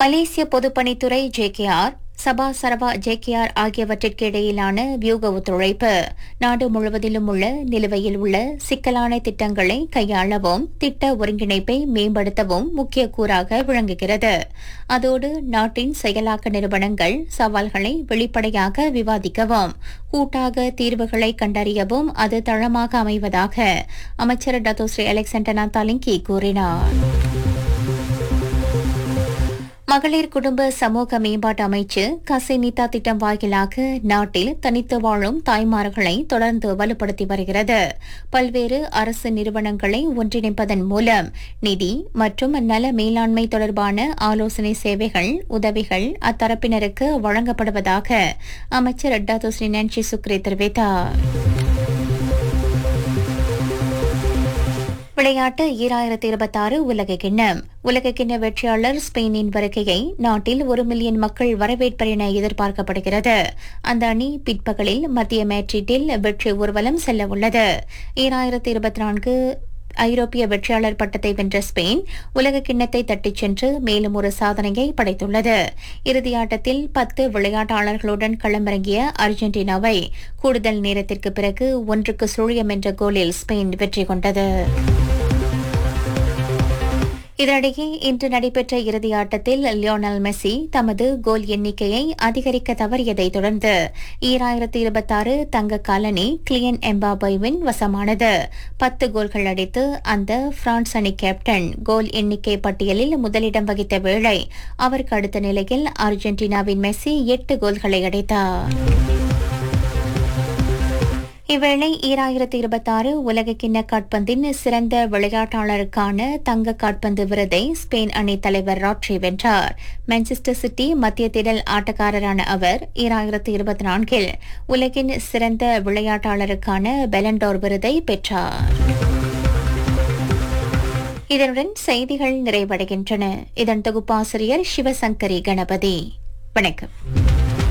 மலேசிய பொதுப்பணித்துறை ஜேகேஆர் சபா சரபா ஜேகேஆர் ஆகியவற்றிற்கு இடையிலான வியூக ஒத்துழைப்பு நாடு முழுவதிலும் உள்ள நிலுவையில் உள்ள சிக்கலான திட்டங்களை கையாளவும் திட்ட ஒருங்கிணைப்பை மேம்படுத்தவும் முக்கிய கூறாக விளங்குகிறது அதோடு நாட்டின் செயலாக்க நிறுவனங்கள் சவால்களை வெளிப்படையாக விவாதிக்கவும் கூட்டாக தீர்வுகளை கண்டறியவும் அது தளமாக அமைவதாக அமைச்சர் டத்தோஸ்ரீ அலெக்சாண்டனா தாலிங்கி கூறினார் மகளிர் குடும்ப சமூக மேம்பாட்டு அமைச்சு கசைனிதா திட்டம் வாயிலாக நாட்டில் தனித்து வாழும் தாய்மார்களை தொடர்ந்து வலுப்படுத்தி வருகிறது பல்வேறு அரசு நிறுவனங்களை ஒன்றிணைப்பதன் மூலம் நிதி மற்றும் நல மேலாண்மை தொடர்பான ஆலோசனை சேவைகள் உதவிகள் அத்தரப்பினருக்கு வழங்கப்படுவதாக அமைச்சர் டத்தோஸ்ரீ நான்சி சுக்ரி தெரிவித்தார் விளையாட்டு ஈராயிரத்தி இருபத்தாறு உலக கிண்ணம் உலக கிண்ண வெற்றியாளர் ஸ்பெயினின் வருகையை நாட்டில் ஒரு மில்லியன் மக்கள் வரவேற்பர் என எதிர்பார்க்கப்படுகிறது அந்த அணி பிற்பகலில் மத்திய மேட்ரிட்டில் வெற்றி ஊர்வலம் செல்ல உள்ளது ஈராயிரத்தி இருபத்தி நான்கு ஐரோப்பிய வெற்றியாளர் பட்டத்தை வென்ற ஸ்பெயின் உலக கிண்ணத்தை தட்டிச் சென்று மேலும் ஒரு சாதனையை படைத்துள்ளது இறுதியாட்டத்தில் பத்து விளையாட்டாளர்களுடன் களமிறங்கிய அர்ஜென்டினாவை கூடுதல் நேரத்திற்கு பிறகு ஒன்றுக்கு சுழியம் என்ற கோலில் ஸ்பெயின் வெற்றி கொண்டது இதனிடையே இன்று நடைபெற்ற இறுதி ஆட்டத்தில் லியோனல் மெஸ்ஸி தமது கோல் எண்ணிக்கையை அதிகரிக்க தவறியதை தொடர்ந்து ஈராயிரத்தி இருபத்தாறு தங்க காலனி கிளியன் எம்பாபைவின் வசமானது பத்து கோல்கள் அடித்து அந்த பிரான்ஸ் அணி கேப்டன் கோல் எண்ணிக்கை பட்டியலில் முதலிடம் வகித்த வேளை அவருக்கு அடுத்த நிலையில் அர்ஜென்டினாவின் மெஸ்ஸி எட்டு கோல்களை அடித்தார் இவ்வேளை ஈராயிரத்தி இருபத்தாறு உலக கிண்ண காட்பந்தின் சிறந்த விளையாட்டாளருக்கான தங்க காட்பந்து விருதை ஸ்பெயின் அணி தலைவர் ராட்ரி வென்றார் மான்செஸ்டர் சிட்டி மத்திய திடல் ஆட்டக்காரரான அவர் ஈராயிரத்தி இருபத்தி நான்கில் உலகின் சிறந்த விளையாட்டாளருக்கான பெலண்டோர் விருதை பெற்றார் இதனுடன் செய்திகள் நிறைவடைகின்றன இதன் தொகுப்பாசிரியர் சிவசங்கரி கணபதி வணக்கம்